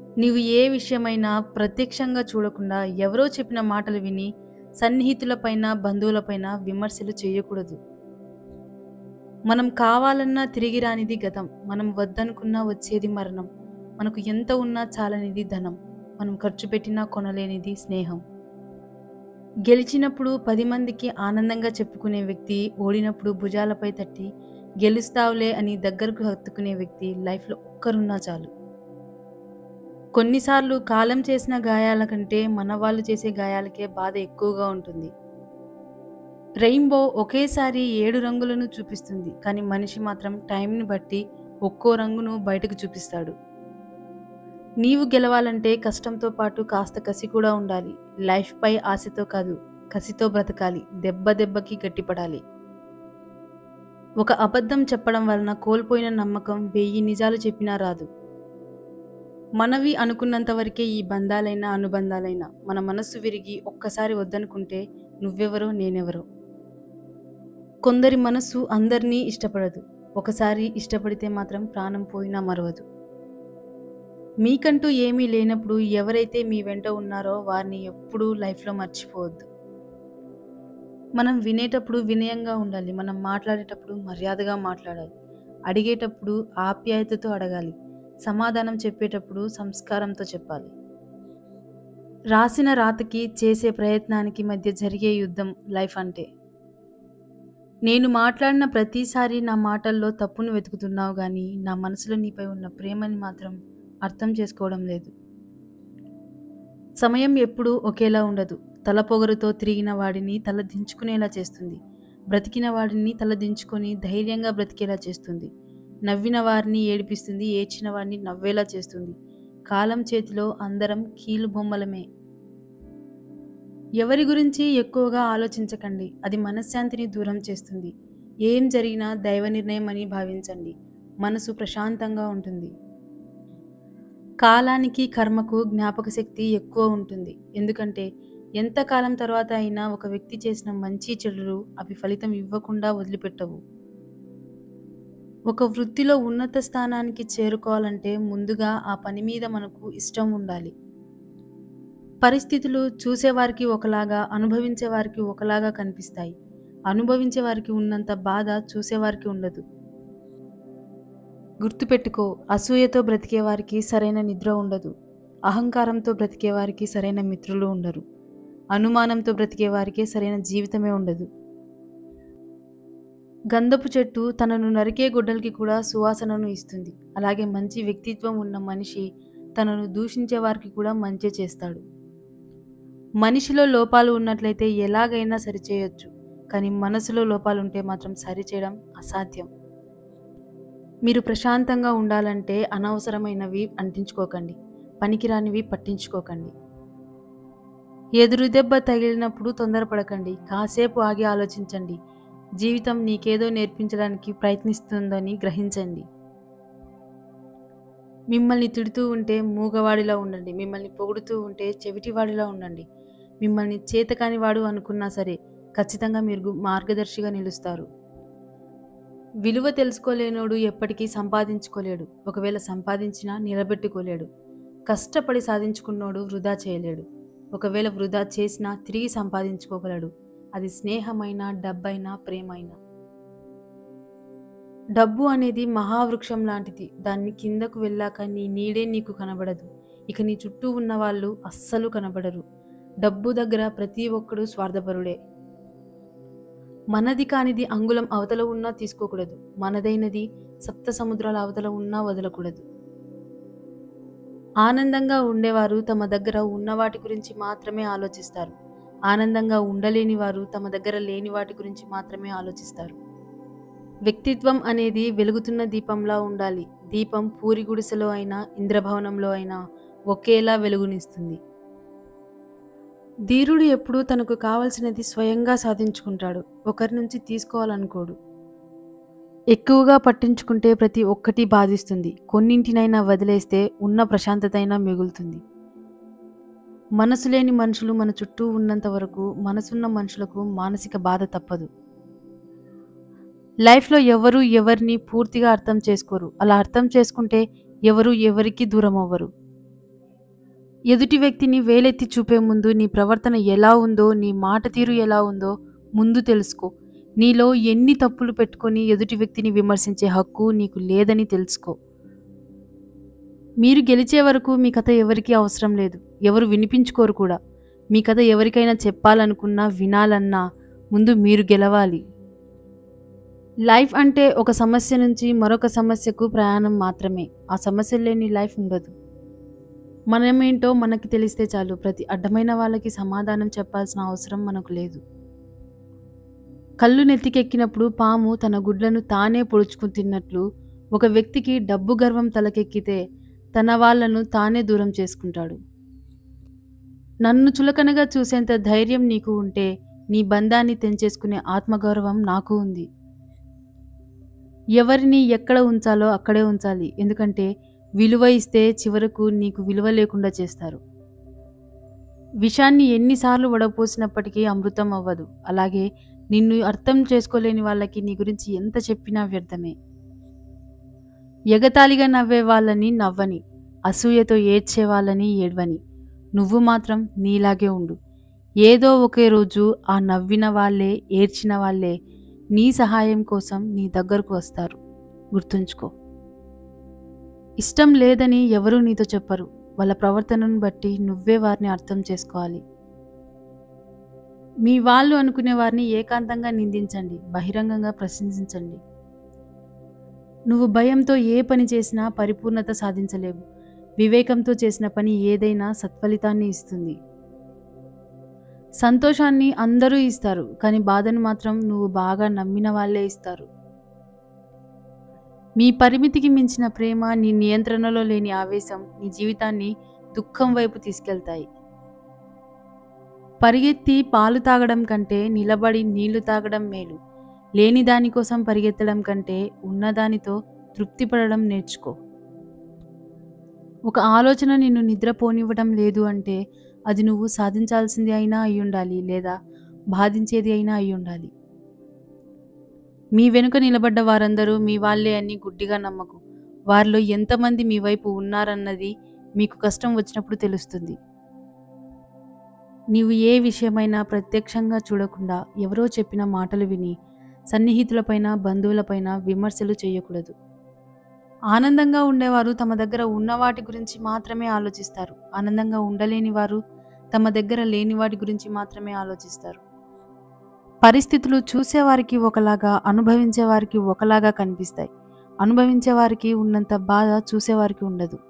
నీవు ఏ విషయమైనా ప్రత్యక్షంగా చూడకుండా ఎవరో చెప్పిన మాటలు విని సన్నిహితులపైన బంధువులపైన విమర్శలు చేయకూడదు మనం కావాలన్నా తిరిగి రానిది గతం మనం వద్దనుకున్నా వచ్చేది మరణం మనకు ఎంత ఉన్నా చాలనిది ధనం మనం ఖర్చు పెట్టినా కొనలేనిది స్నేహం గెలిచినప్పుడు పది మందికి ఆనందంగా చెప్పుకునే వ్యక్తి ఓడినప్పుడు భుజాలపై తట్టి గెలుస్తావులే అని దగ్గరకు హత్తుకునే వ్యక్తి లైఫ్లో ఒక్కరున్నా చాలు కొన్నిసార్లు కాలం చేసిన గాయాల కంటే మన వాళ్ళు చేసే గాయాలకే బాధ ఎక్కువగా ఉంటుంది రెయిన్బో ఒకేసారి ఏడు రంగులను చూపిస్తుంది కానీ మనిషి మాత్రం టైంని బట్టి ఒక్కో రంగును బయటకు చూపిస్తాడు నీవు గెలవాలంటే కష్టంతో పాటు కాస్త కసి కూడా ఉండాలి లైఫ్పై ఆశతో కాదు కసితో బ్రతకాలి దెబ్బ దెబ్బకి గట్టిపడాలి ఒక అబద్ధం చెప్పడం వలన కోల్పోయిన నమ్మకం వెయ్యి నిజాలు చెప్పినా రాదు మనవి అనుకున్నంత వరకే ఈ బంధాలైనా అనుబంధాలైనా మన మనస్సు విరిగి ఒక్కసారి వద్దనుకుంటే నువ్వెవరో నేనెవరో కొందరి మనస్సు అందరినీ ఇష్టపడదు ఒకసారి ఇష్టపడితే మాత్రం ప్రాణం పోయినా మరవదు మీకంటూ ఏమీ లేనప్పుడు ఎవరైతే మీ వెంట ఉన్నారో వారిని ఎప్పుడూ లైఫ్లో మర్చిపోవద్దు మనం వినేటప్పుడు వినయంగా ఉండాలి మనం మాట్లాడేటప్పుడు మర్యాదగా మాట్లాడాలి అడిగేటప్పుడు ఆప్యాయతతో అడగాలి సమాధానం చెప్పేటప్పుడు సంస్కారంతో చెప్పాలి రాసిన రాతకి చేసే ప్రయత్నానికి మధ్య జరిగే యుద్ధం లైఫ్ అంటే నేను మాట్లాడిన ప్రతిసారి నా మాటల్లో తప్పును వెతుకుతున్నావు కానీ నా మనసులో నీపై ఉన్న ప్రేమని మాత్రం అర్థం చేసుకోవడం లేదు సమయం ఎప్పుడూ ఒకేలా ఉండదు తల పొగరుతో తిరిగిన వాడిని తల దించుకునేలా చేస్తుంది బ్రతికిన వాడిని తల దించుకొని ధైర్యంగా బ్రతికేలా చేస్తుంది నవ్విన వారిని ఏడిపిస్తుంది ఏడ్చిన వారిని నవ్వేలా చేస్తుంది కాలం చేతిలో అందరం కీలు బొమ్మలమే ఎవరి గురించి ఎక్కువగా ఆలోచించకండి అది మనశ్శాంతిని దూరం చేస్తుంది ఏం జరిగినా దైవ నిర్ణయం అని భావించండి మనసు ప్రశాంతంగా ఉంటుంది కాలానికి కర్మకు జ్ఞాపక శక్తి ఎక్కువ ఉంటుంది ఎందుకంటే ఎంతకాలం తర్వాత అయినా ఒక వ్యక్తి చేసిన మంచి చెడులు అవి ఫలితం ఇవ్వకుండా వదిలిపెట్టవు ఒక వృత్తిలో ఉన్నత స్థానానికి చేరుకోవాలంటే ముందుగా ఆ పని మీద మనకు ఇష్టం ఉండాలి పరిస్థితులు చూసేవారికి ఒకలాగా అనుభవించే వారికి ఒకలాగా కనిపిస్తాయి అనుభవించే వారికి ఉన్నంత బాధ చూసేవారికి ఉండదు గుర్తుపెట్టుకో అసూయతో బ్రతికే వారికి సరైన నిద్ర ఉండదు అహంకారంతో బ్రతికే వారికి సరైన మిత్రులు ఉండరు అనుమానంతో బ్రతికే వారికి సరైన జీవితమే ఉండదు గంధపు చెట్టు తనను నరికే గుడ్డలకి కూడా సువాసనను ఇస్తుంది అలాగే మంచి వ్యక్తిత్వం ఉన్న మనిషి తనను దూషించే వారికి కూడా మంచి చేస్తాడు మనిషిలో లోపాలు ఉన్నట్లయితే ఎలాగైనా సరిచేయొచ్చు కానీ మనసులో లోపాలు ఉంటే మాత్రం సరిచేయడం అసాధ్యం మీరు ప్రశాంతంగా ఉండాలంటే అనవసరమైనవి అంటించుకోకండి పనికిరానివి పట్టించుకోకండి ఎదురు దెబ్బ తగిలినప్పుడు తొందరపడకండి కాసేపు ఆగి ఆలోచించండి జీవితం నీకేదో నేర్పించడానికి ప్రయత్నిస్తుందని గ్రహించండి మిమ్మల్ని తిడుతూ ఉంటే మూగవాడిలా ఉండండి మిమ్మల్ని పొగుడుతూ ఉంటే చెవిటివాడిలా ఉండండి మిమ్మల్ని చేతకాని వాడు అనుకున్నా సరే ఖచ్చితంగా మీరు మార్గదర్శిగా నిలుస్తారు విలువ తెలుసుకోలేనోడు ఎప్పటికీ సంపాదించుకోలేడు ఒకవేళ సంపాదించినా నిలబెట్టుకోలేడు కష్టపడి సాధించుకున్నోడు వృధా చేయలేడు ఒకవేళ వృధా చేసినా తిరిగి సంపాదించుకోగలడు అది స్నేహమైన డబ్బైనా ప్రేమైనా డబ్బు అనేది మహావృక్షం లాంటిది దాన్ని కిందకు వెళ్ళాక నీ నీడే నీకు కనబడదు ఇక నీ చుట్టూ ఉన్న వాళ్ళు అస్సలు కనబడరు డబ్బు దగ్గర ప్రతి ఒక్కడు స్వార్థపరుడే మనది కానిది అంగుళం అవతల ఉన్నా తీసుకోకూడదు మనదైనది సప్త సముద్రాల అవతల ఉన్నా వదలకూడదు ఆనందంగా ఉండేవారు తమ దగ్గర ఉన్న వాటి గురించి మాత్రమే ఆలోచిస్తారు ఆనందంగా ఉండలేని వారు తమ దగ్గర లేని వాటి గురించి మాత్రమే ఆలోచిస్తారు వ్యక్తిత్వం అనేది వెలుగుతున్న దీపంలా ఉండాలి దీపం పూరి గుడిసెలో అయినా ఇంద్రభవనంలో అయినా ఒకేలా వెలుగునిస్తుంది ధీరుడు ఎప్పుడూ తనకు కావలసినది స్వయంగా సాధించుకుంటాడు ఒకరి నుంచి తీసుకోవాలనుకోడు ఎక్కువగా పట్టించుకుంటే ప్రతి ఒక్కటి బాధిస్తుంది కొన్నింటినైనా వదిలేస్తే ఉన్న ప్రశాంతత అయినా మిగులుతుంది మనసు లేని మనుషులు మన చుట్టూ ఉన్నంత వరకు మనసున్న మనుషులకు మానసిక బాధ తప్పదు లైఫ్లో ఎవరు ఎవరిని పూర్తిగా అర్థం చేసుకోరు అలా అర్థం చేసుకుంటే ఎవరు ఎవరికి దూరం అవ్వరు ఎదుటి వ్యక్తిని వేలెత్తి చూపే ముందు నీ ప్రవర్తన ఎలా ఉందో నీ మాట తీరు ఎలా ఉందో ముందు తెలుసుకో నీలో ఎన్ని తప్పులు పెట్టుకొని ఎదుటి వ్యక్తిని విమర్శించే హక్కు నీకు లేదని తెలుసుకో మీరు గెలిచే వరకు మీ కథ ఎవరికీ అవసరం లేదు ఎవరు వినిపించుకోరు కూడా మీ కథ ఎవరికైనా చెప్పాలనుకున్నా వినాలన్నా ముందు మీరు గెలవాలి లైఫ్ అంటే ఒక సమస్య నుంచి మరొక సమస్యకు ప్రయాణం మాత్రమే ఆ సమస్య లేని లైఫ్ ఉండదు మనమేంటో మనకి తెలిస్తే చాలు ప్రతి అడ్డమైన వాళ్ళకి సమాధానం చెప్పాల్సిన అవసరం మనకు లేదు కళ్ళు నెత్తికెక్కినప్పుడు పాము తన గుడ్లను తానే పొడుచుకుని తిన్నట్లు ఒక వ్యక్తికి డబ్బు గర్వం తలకెక్కితే తన వాళ్ళను తానే దూరం చేసుకుంటాడు నన్ను చులకనగా చూసేంత ధైర్యం నీకు ఉంటే నీ బంధాన్ని తెంచేసుకునే ఆత్మగౌరవం నాకు ఉంది ఎవరిని ఎక్కడ ఉంచాలో అక్కడే ఉంచాలి ఎందుకంటే విలువ ఇస్తే చివరకు నీకు విలువ లేకుండా చేస్తారు విషాన్ని ఎన్నిసార్లు వడపోసినప్పటికీ అమృతం అవ్వదు అలాగే నిన్ను అర్థం చేసుకోలేని వాళ్ళకి నీ గురించి ఎంత చెప్పినా వ్యర్థమే ఎగతాళిగా నవ్వే వాళ్ళని నవ్వని అసూయతో ఏడ్చే వాళ్ళని ఏడ్వని నువ్వు మాత్రం నీలాగే ఉండు ఏదో ఒకే రోజు ఆ నవ్విన వాళ్ళే ఏడ్చిన వాళ్ళే నీ సహాయం కోసం నీ దగ్గరకు వస్తారు గుర్తుంచుకో ఇష్టం లేదని ఎవరూ నీతో చెప్పరు వాళ్ళ ప్రవర్తనను బట్టి నువ్వే వారిని అర్థం చేసుకోవాలి మీ వాళ్ళు అనుకునే వారిని ఏకాంతంగా నిందించండి బహిరంగంగా ప్రశంసించండి నువ్వు భయంతో ఏ పని చేసినా పరిపూర్ణత సాధించలేవు వివేకంతో చేసిన పని ఏదైనా సత్ఫలితాన్ని ఇస్తుంది సంతోషాన్ని అందరూ ఇస్తారు కానీ బాధను మాత్రం నువ్వు బాగా నమ్మిన వాళ్ళే ఇస్తారు మీ పరిమితికి మించిన ప్రేమ నీ నియంత్రణలో లేని ఆవేశం నీ జీవితాన్ని దుఃఖం వైపు తీసుకెళ్తాయి పరిగెత్తి పాలు తాగడం కంటే నిలబడి నీళ్లు తాగడం మేలు లేని దానికోసం పరిగెత్తడం కంటే ఉన్నదానితో తృప్తి పడడం నేర్చుకో ఒక ఆలోచన నిన్ను నిద్రపోనివ్వడం లేదు అంటే అది నువ్వు సాధించాల్సింది అయినా అయి ఉండాలి లేదా బాధించేది అయినా అయి ఉండాలి మీ వెనుక నిలబడ్డ వారందరూ మీ వాళ్ళే అని గుడ్డిగా నమ్మకు వారిలో ఎంతమంది మీ వైపు ఉన్నారన్నది మీకు కష్టం వచ్చినప్పుడు తెలుస్తుంది నీవు ఏ విషయమైనా ప్రత్యక్షంగా చూడకుండా ఎవరో చెప్పిన మాటలు విని సన్నిహితులపైన బంధువులపైన విమర్శలు చేయకూడదు ఆనందంగా ఉండేవారు తమ దగ్గర ఉన్న వాటి గురించి మాత్రమే ఆలోచిస్తారు ఆనందంగా ఉండలేని వారు తమ దగ్గర లేని వాటి గురించి మాత్రమే ఆలోచిస్తారు పరిస్థితులు చూసేవారికి ఒకలాగా అనుభవించేవారికి ఒకలాగా కనిపిస్తాయి అనుభవించేవారికి ఉన్నంత బాధ చూసేవారికి ఉండదు